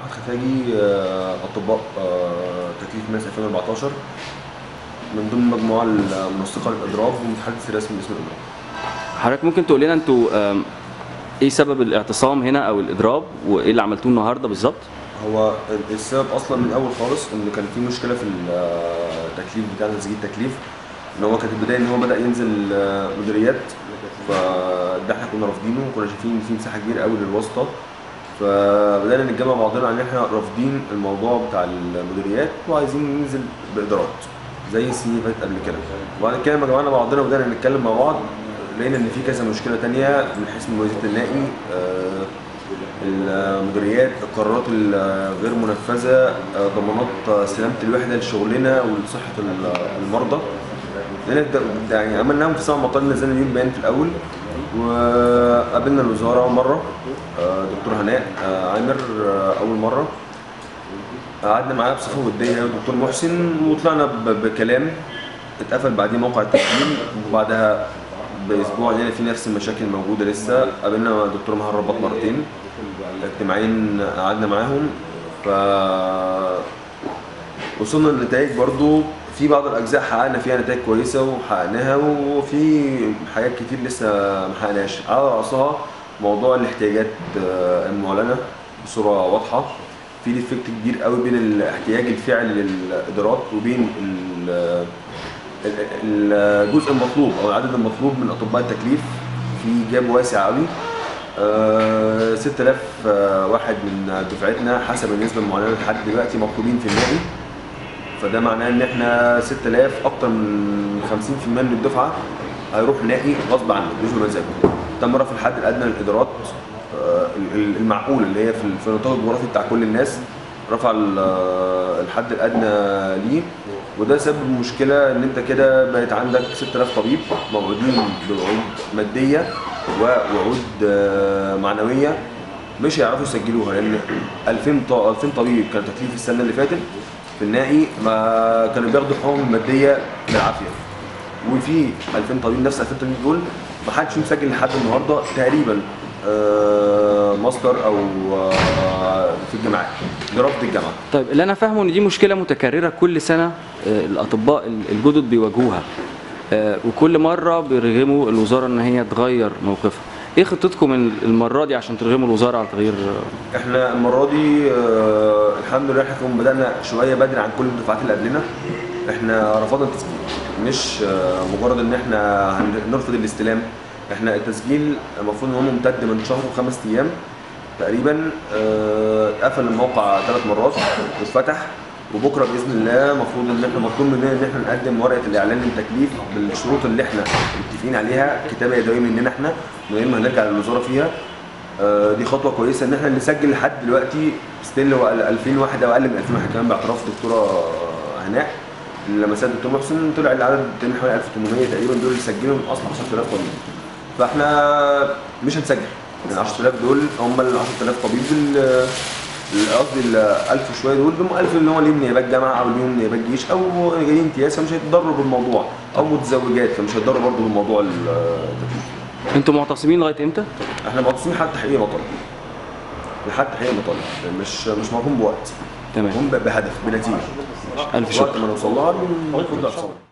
احمد خفاجي آه، اطباء آه، تكليف ماس 2014 من ضمن المجموعه المنسقه للاضراب ومتحدث الرسمي باسم الاضراب حضرتك ممكن تقول لنا انتوا آم، ايه سبب الاعتصام هنا او الاضراب وايه اللي عملتوه النهارده بالظبط هو السبب اصلا من الاول خالص ان كان في مشكله في التكليف بتاع تسجيل التكليف ان هو كانت البدايه ان هو بدا ينزل آه، مديريات فده احنا كنا رافضينه وكنا شايفين ان في مساحه كبيره قوي للواسطه فبدانا نتجمع بعضنا ان احنا رافضين الموضوع بتاع المديريات وعايزين ننزل بادارات زي السنين اللي فاتت قبل كده وبعد كده لما جمعنا بعضنا وبدانا نتكلم مع بعض لقينا ان في كذا مشكله تانية من حيث مميزات النائي آه، المديريات القرارات الغير منفذه آه، ضمانات سلامه الوحده لشغلنا ولصحه ال- المرضى لان الد- ده يعني عملناهم في سبع مطار نزلنا اليوم بيان في الاول وقابلنا الوزاره اول مره آه، دكتور هناء آه، عامر آه، اول مره قعدنا معاه بصفه وديه ودكتور محسن وطلعنا ب- بكلام اتقفل بعديه موقع التسجيل وبعدها باسبوع لقينا في نفس المشاكل موجوده لسه قابلنا دكتور مهر رباط مرتين اجتماعين قعدنا معاهم ف وصلنا لنتائج برضو في بعض الاجزاء حققنا فيها نتائج كويسه وحققناها وفي حاجات كتير لسه ما حققناش على راسها موضوع الاحتياجات آه، المعلنه بصوره واضحه في ديفكت كبير قوي بين الاحتياج الفعلي للادارات وبين ال- ال- الجزء المطلوب او العدد المطلوب من اطباء التكليف في جاب واسع قوي آه، 6000 آه، واحد من دفعتنا حسب النسبه المعلنه لحد دلوقتي مطلوبين في النادي فده معناه ان احنا 6000 اكتر من 50% من الدفعه هيروح نائي غصب عنه مش بمزاجه تم رفع الحد الادنى للادارات آه، ال- المعقول اللي هي في ال- في النطاق الجغرافي بتاع كل الناس رفع ال- آه، الحد الادنى ليه وده سبب مشكله ان انت كده بقت عندك 6000 طبيب موعودين بوعود ماديه ووعود آه، معنويه مش هيعرفوا يسجلوها لان 2000 ط- 2000 طبيب كان تكليف السنه اللي فاتت في النهائي ما كانوا بياخدوا حقوقهم الماديه بالعافيه وفي 2000 طبيب نفس 2000 طبيب دول ما حدش مسجل لحد النهارده تقريبا آه، ماستر او آه، في الجامعات دراسه الجامعه طيب اللي انا فاهمه ان دي مشكله متكرره كل سنه آه، الاطباء ال- الجدد بيواجهوها آه، وكل مره بيرغموا الوزاره ان هي تغير موقفها ايه خطتكم ال- المره دي عشان ترغموا الوزاره على تغيير آه، احنا المره دي آه، الحمد لله احنا كنا بدانا شويه بدري عن كل الدفعات اللي قبلنا احنا رفضنا التسجيل مش آه، مجرد ان احنا هن- نرفض الاستلام احنا التسجيل المفروض ان هو ممتد من شهر وخمس ايام تقريبا آه، قفل الموقع ثلاث مرات واتفتح وبكره باذن الله المفروض ان احنا مطلوب مننا ان احنا نقدم ورقه الاعلان للتكليف بالشروط اللي احنا متفقين عليها كتابه يدويه مننا احنا من غير ما هنرجع للوزاره فيها آه، دي خطوه كويسه ان احنا نسجل لحد دلوقتي ستيل هو 2000 واحد او اقل من 2000 واحد كمان باعتراف دكتوره هناء لما سال الدكتور محسن طلع العدد تاني حوالي 1800 تقريبا دول اللي سجلوا من اصل 10000 طبيب فاحنا مش هنسجل يعني 10000 دول هم ال 10000 طبيب ال- ال- قصدي ال 1000 وشويه دول هم 1000 اللي هو ليهم نيابات جامعه او ليهم نيابات جيش او جايين امتياز فمش هيتضروا بالموضوع او متزوجات فمش هيتضروا برضه بالموضوع التكليف انتوا معتصمين لغايه امتى؟ احنا معتصمين لحد تحقيق مطالب لحد تحقيق مطالب مش مش مرهون بوقت تمام مرهون ب- بهدف بنتيجه الف وقت شكر ما نوصل لها ناخد الاعتصام